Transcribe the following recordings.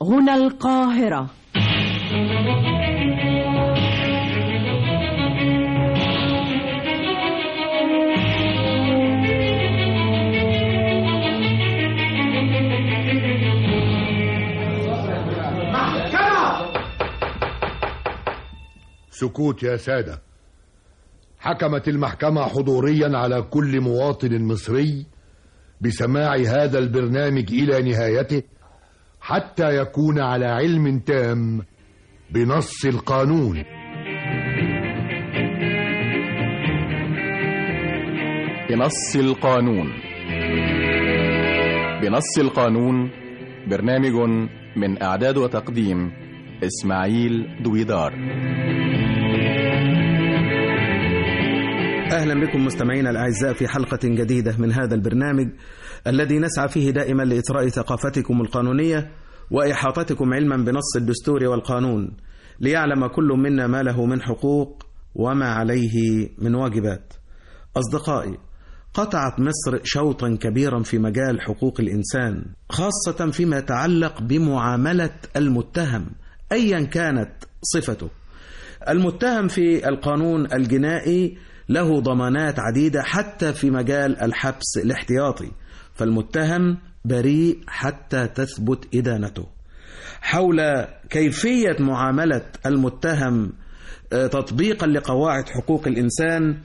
هنا القاهرة سكوت يا سادة حكمت المحكمة حضوريا على كل مواطن مصري بسماع هذا البرنامج إلى نهايته حتى يكون على علم تام بنص القانون بنص القانون بنص القانون برنامج من إعداد وتقديم إسماعيل دويدار أهلا بكم مستمعينا الأعزاء في حلقة جديدة من هذا البرنامج الذي نسعى فيه دائما لإثراء ثقافتكم القانونية وإحاطتكم علما بنص الدستور والقانون ليعلم كل منا ما له من حقوق وما عليه من واجبات أصدقائي قطعت مصر شوطا كبيرا في مجال حقوق الإنسان خاصة فيما يتعلق بمعاملة المتهم أيا كانت صفته المتهم في القانون الجنائي له ضمانات عديدة حتى في مجال الحبس الاحتياطي فالمتهم بريء حتى تثبت إدانته حول كيفية معاملة المتهم تطبيقا لقواعد حقوق الإنسان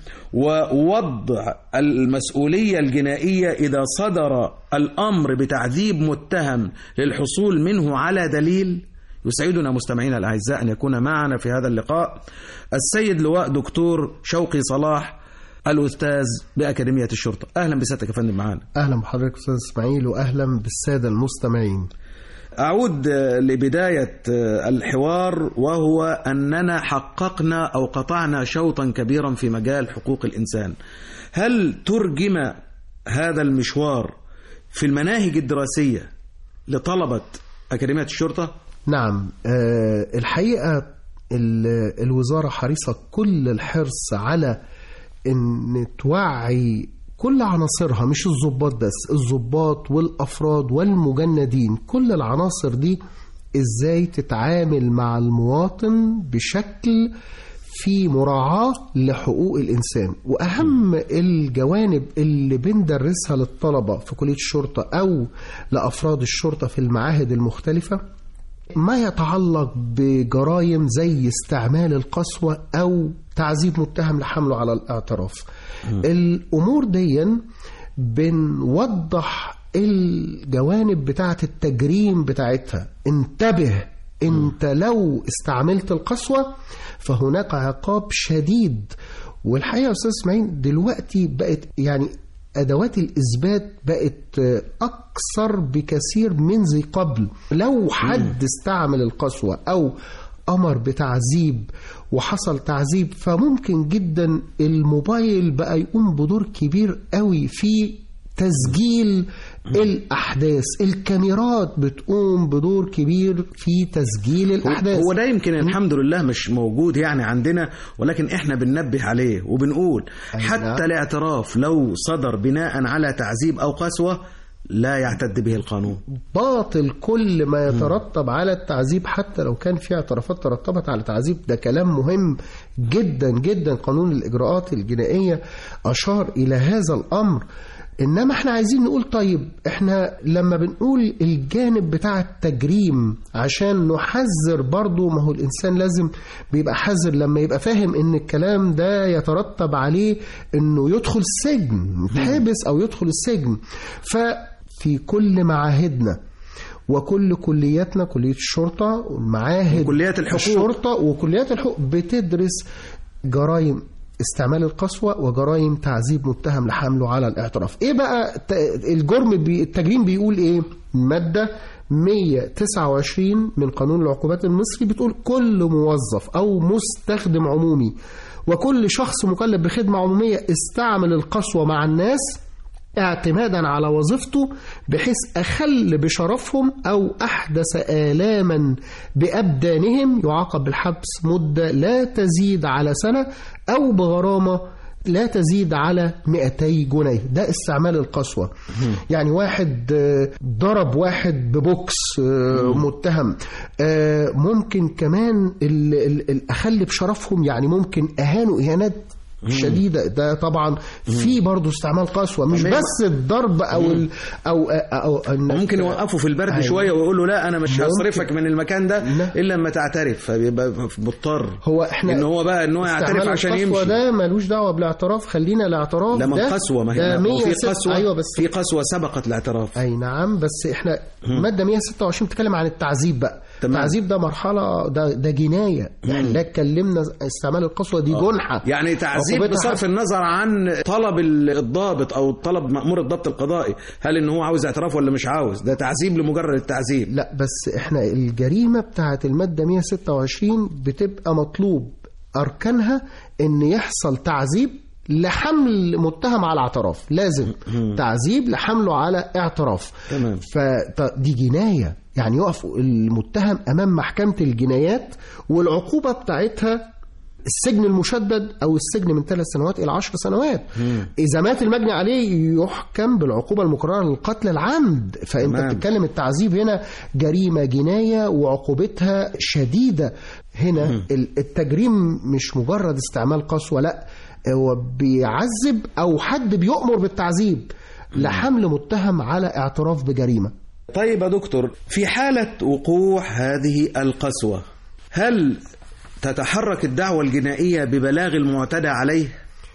ووضع المسؤولية الجنائية إذا صدر الأمر بتعذيب متهم للحصول منه على دليل يسعدنا مستمعينا الأعزاء أن يكون معنا في هذا اللقاء السيد لواء دكتور شوقي صلاح الأستاذ بأكاديمية الشرطة أهلا بسيادتك يا فندم معانا أهلا بحضرتك أستاذ إسماعيل وأهلا بالسادة المستمعين أعود لبداية الحوار وهو أننا حققنا أو قطعنا شوطا كبيرا في مجال حقوق الإنسان هل ترجم هذا المشوار في المناهج الدراسية لطلبة أكاديمية الشرطة؟ نعم أه الحقيقة الوزارة حريصة كل الحرص على أن توعي كل عناصرها مش الضباط بس الضباط والافراد والمجندين كل العناصر دي ازاي تتعامل مع المواطن بشكل في مراعاة لحقوق الإنسان وأهم الجوانب اللي بندرسها للطلبة في كلية الشرطة أو لأفراد الشرطة في المعاهد المختلفة ما يتعلق بجرائم زي استعمال القسوة أو تعذيب متهم لحمله على الاعتراف م. الأمور دي بنوضح الجوانب بتاعة التجريم بتاعتها انتبه انت لو استعملت القسوة فهناك عقاب شديد والحقيقة يا أستاذ اسماعيل دلوقتي بقت يعني أدوات الإثبات بقت أكثر بكثير من ذي قبل لو حد استعمل القسوة أو أمر بتعذيب وحصل تعذيب فممكن جدا الموبايل بقى يقوم بدور كبير قوي في تسجيل الأحداث الكاميرات بتقوم بدور كبير في تسجيل الأحداث هو ده يمكن الحمد لله مش موجود يعني عندنا ولكن احنا بننبه عليه وبنقول حتى الاعتراف لو صدر بناء على تعذيب أو قسوة لا يعتد به القانون باطل كل ما يترتب على التعذيب حتى لو كان في اعترافات ترتبت على تعذيب ده كلام مهم جدا جدا قانون الإجراءات الجنائية أشار إلى هذا الأمر انما احنا عايزين نقول طيب احنا لما بنقول الجانب بتاع التجريم عشان نحذر برضو ما هو الانسان لازم بيبقى حذر لما يبقى فاهم ان الكلام ده يترتب عليه انه يدخل السجن يتحبس او يدخل السجن ففي كل معاهدنا وكل كلياتنا كلية الشرطة والمعاهد وكليات الحقوق الشرطة وكليات الحقوق بتدرس جرائم استعمال القسوة وجرائم تعذيب متهم لحمله على الاعتراف ايه بقى الجرم بي التجريم بيقول ايه المادة 129 من قانون العقوبات المصري بتقول كل موظف او مستخدم عمومي وكل شخص مكلف بخدمة عمومية استعمل القسوة مع الناس اعتمادا على وظيفته بحيث أخل بشرفهم أو أحدث آلاما بأبدانهم يعاقب بالحبس مدة لا تزيد على سنة أو بغرامة لا تزيد على 200 جنيه ده استعمال القسوة يعني واحد آه، ضرب واحد ببوكس آه، متهم آه، ممكن كمان ال- ال- الأخل بشرفهم يعني ممكن أهانوا إهانات شديدة ده طبعا في برضه استعمال قسوة مش طبيعي. بس الضرب أو ال أو أو إنك- ممكن يوقفوا في البرد أيوة. شويه ويقول له لا انا مش ممكن. هصرفك من المكان ده لا. الا لما تعترف فبيبقى مضطر هو احنا ان هو بقى ان هو يعترف استعمال عشان القسوة يمشي ده ملوش دعوة بالاعتراف خلينا الاعتراف لما ده القسوه ما هي ده ما هو في 106 قسوه ايوه بس في قسوه سبقت الاعتراف اي نعم بس احنا ماده 126 بتتكلم عن التعذيب بقى تمام. التعذيب ده مرحله ده ده جنايه يعني لا اتكلمنا استعمال القسوه دي جنحه يعني تعذيب عقوبتها بصرف النظر عن طلب ال- الضابط او طلب مأمور الضبط القضائي هل ان هو عاوز اعتراف ولا مش عاوز ده تعذيب لمجرد التعذيب لا بس احنا الجريمه بتاعت الماده 126 بتبقى مطلوب اركانها ان يحصل تعذيب لحمل متهم على اعتراف لازم تعذيب لحمله على اعتراف تمام. فدي جنايه يعني يقف المتهم امام محكمه الجنايات والعقوبه بتاعتها السجن المشدد او السجن من ثلاث سنوات الى عشر سنوات اذا مات المجني عليه يحكم بالعقوبه المقرره للقتل العمد فانت تمام. بتتكلم التعذيب هنا جريمه جنايه وعقوبتها شديده هنا ال- التجريم مش مجرد استعمال قسوه لا هو بيعذب او حد بيؤمر بالتعذيب لحمل متهم على اعتراف بجريمه طيب يا دكتور في حالة وقوع هذه القسوة هل تتحرك الدعوة الجنائية ببلاغ المعتدى عليه؟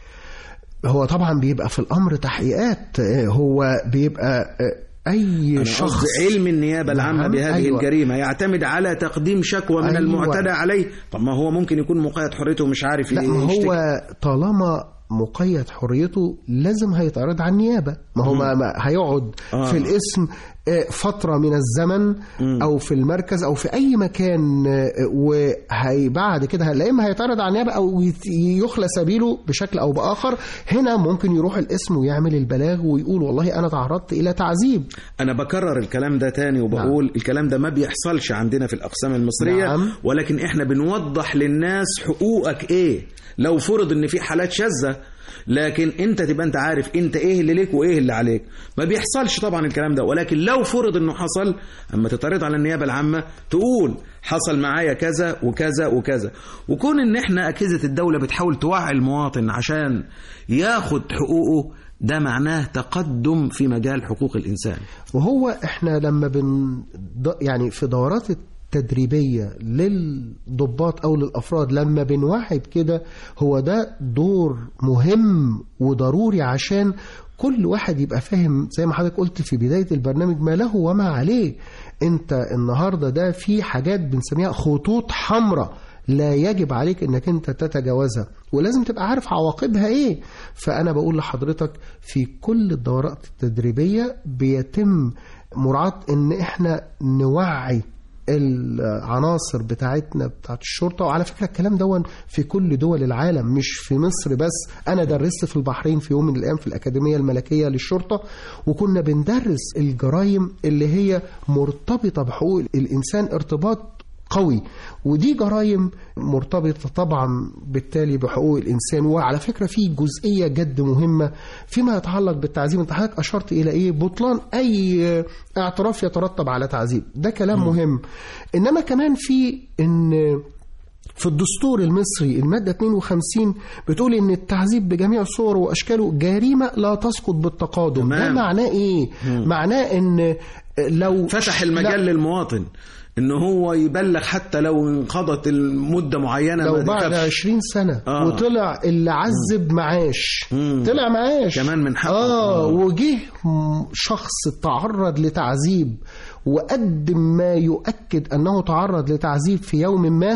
هو طبعا بيبقى في الامر تحقيقات آه، هو بيبقى آه، اي أنا شخص قصدي علم النيابة العامة نعم، بهذه أيوة. الجريمة يعتمد على تقديم شكوى من أيوة. المعتدى عليه طب ما هو ممكن يكون مقيد حريته ومش عارف لا ما يشتكي. هو طالما مقيد حريته لازم هيتعرض على النيابة ما هو ما ما هيقعد آه. في الاسم آه، فترة من الزمن أو في المركز أو في أي مكان آه، وهي بعد كده لا إما هيتعرض على النيابة أو يت- يخلى سبيله بشكل أو بآخر هنا ممكن يروح الاسم ويعمل البلاغ ويقول والله أنا تعرضت إلى تعذيب أنا بكرر الكلام ده تاني وبقول نعم. الكلام ده ما بيحصلش عندنا في الأقسام المصرية نعم. ولكن إحنا بنوضح للناس حقوقك إيه لو فرض إن في حالات شاذة لكن انت تبقى انت عارف انت ايه اللي ليك وايه اللي عليك ما بيحصلش طبعا الكلام ده ولكن لو فرض انه حصل اما تتعرض على النيابه العامه تقول حصل معايا كذا وكذا وكذا وكون ان احنا اجهزه الدوله بتحاول توعي المواطن عشان ياخد حقوقه ده معناه تقدم في مجال حقوق الانسان وهو احنا لما بن ض- يعني في دورات التدريبية للضباط أو للأفراد لما بنوعي بكده هو ده دور مهم وضروري عشان كل واحد يبقى فاهم زي ما حضرتك قلت في بداية البرنامج ما له وما عليه انت النهاردة ده في حاجات بنسميها خطوط حمراء لا يجب عليك انك انت تتجاوزها ولازم تبقى عارف عواقبها ايه فانا بقول لحضرتك في كل الدورات التدريبيه بيتم مراعاه ان احنا نوعي العناصر بتاعتنا بتاعت الشرطة وعلى فكرة الكلام دون في كل دول العالم مش في مصر بس أنا درست في البحرين في يوم من الأيام في الأكاديمية الملكية للشرطة وكنا بندرس الجرائم اللي هي مرتبطة بحقوق الإنسان ارتباط قوي ودي جرائم مرتبطة طبعا بالتالي بحقوق الإنسان وعلى فكرة في جزئية جد مهمة فيما يتعلق بالتعذيب انت حضرتك أشرت إلى إيه بطلان أي اعتراف يترتب على تعذيب ده كلام م. مهم إنما كمان في إن في الدستور المصري المادة 52 بتقول إن التعذيب بجميع صوره وأشكاله جريمة لا تسقط بالتقادم تمام. ده معناه إيه؟ م. معناه إن لو فتح المجال لا للمواطن ان هو يبلغ حتى لو انقضت المده معينه لو ما بعد يخافش. 20 سنة آه. وطلع اللي عذب معاش مم. طلع معاش كمان من حقه. اه آه. وجه م- شخص تعرض لتعذيب وقدم ما يؤكد انه تعرض لتعذيب في يوم ما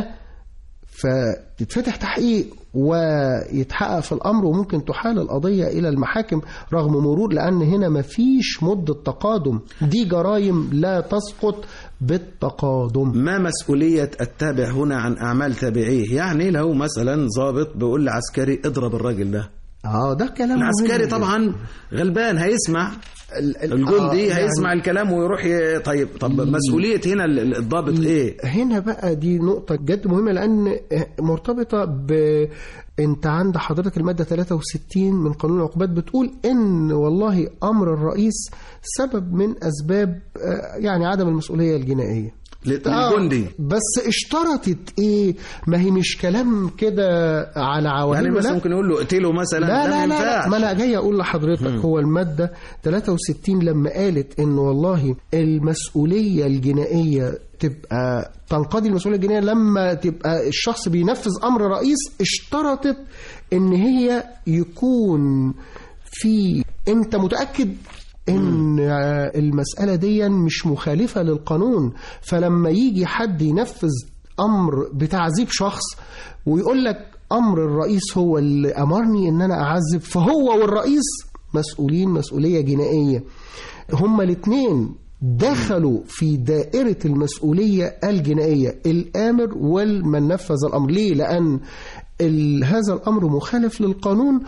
فتتفتح تحقيق ويتحقق في الامر وممكن تحال القضيه الى المحاكم رغم مرور لان هنا مفيش مده تقادم دي جرائم لا تسقط بالتقادم ما مسؤولية التابع هنا عن أعمال تابعيه يعني لو مثلا ضابط بيقول لعسكري اضرب الراجل ده اه ده كلام مهم العسكري جداً. طبعا غلبان هيسمع ال- ال- الجندي آه، هيسمع يعني الكلام ويروح ي... طيب طب مسؤوليه هنا ال- ال- الضابط ايه هنا بقى دي نقطة جد مهمة لأن مرتبطة ب أنت عند حضرتك المادة 63 من قانون العقوبات بتقول إن والله أمر الرئيس سبب من أسباب آه، يعني عدم المسؤولية الجنائية ل- آه، للجندي بس اشترطت ايه ما هي مش كلام كده على عوامل يعني مثلا لا. ممكن يقول له اقتله مثلا لا ده لا ما لا, لا ينفعش ما انا جاي اقول لحضرتك هو الماده 63 لما قالت ان والله المسؤوليه الجنائيه تبقى تنقضي المسؤوليه الجنائيه لما تبقى الشخص بينفذ امر رئيس اشترطت ان هي يكون في انت متاكد ان المساله دي مش مخالفه للقانون فلما يجي حد ينفذ امر بتعذيب شخص ويقول لك امر الرئيس هو اللي امرني ان انا اعذب فهو والرئيس مسؤولين مسؤوليه جنائيه هما الاثنين دخلوا في دائرة المسؤولية الجنائية الآمر والمن نفذ الأمر ليه؟ لأن ال- هذا الأمر مخالف للقانون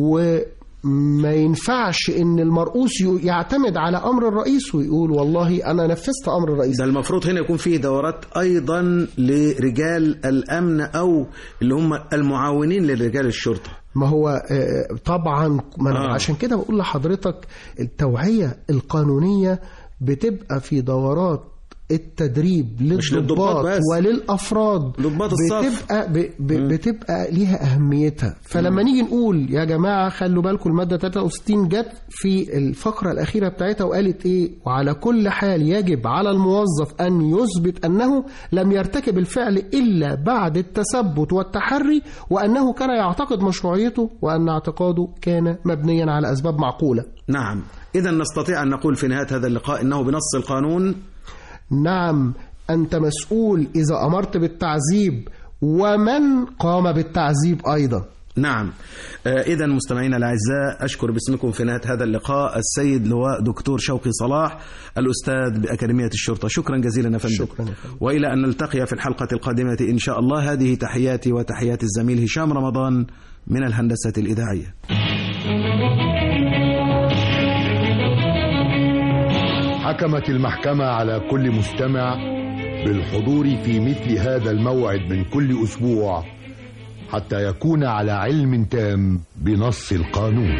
وما ينفعش ان المرؤوس ي- يعتمد على امر الرئيس ويقول والله انا نفذت امر الرئيس ده المفروض هنا يكون فيه دورات ايضا لرجال الامن او اللي هم المعاونين لرجال الشرطه ما هو آه، طبعا ما أنا آه. عشان كده بقول لحضرتك التوعية القانونية بتبقى في دورات التدريب مش للضباط للضباط بس. وللافراد ضباط الصف. بتبقى ب ب بتبقى ليها اهميتها فلما نيجي نقول يا جماعه خلوا بالكم الماده 63 جت في الفقره الاخيره بتاعتها وقالت ايه وعلى كل حال يجب على الموظف ان يثبت انه لم يرتكب الفعل الا بعد التثبت والتحري وانه كان يعتقد مشروعيته وان اعتقاده كان مبنيا على اسباب معقوله نعم اذا نستطيع ان نقول في نهايه هذا اللقاء انه بنص القانون نعم أنت مسؤول إذا أمرت بالتعذيب ومن قام بالتعذيب أيضا نعم إذا مستمعينا الأعزاء أشكر باسمكم في نهاية هذا اللقاء السيد لواء دكتور شوقي صلاح الأستاذ بأكاديمية الشرطة شكرا جزيلا يا فندم شكرا يا فندم. وإلى أن نلتقي في الحلقة القادمة إن شاء الله هذه تحياتي وتحيات الزميل هشام رمضان من الهندسة الإذاعية حكمت المحكمة على كل مستمع بالحضور في مثل هذا الموعد من كل أسبوع حتى يكون على علم تام بنص القانون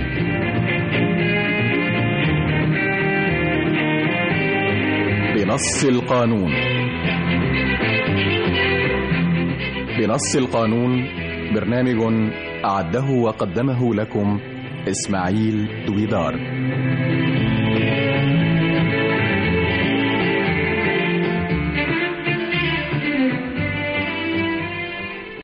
بنص القانون بنص القانون برنامج أعده وقدمه لكم إسماعيل دويدار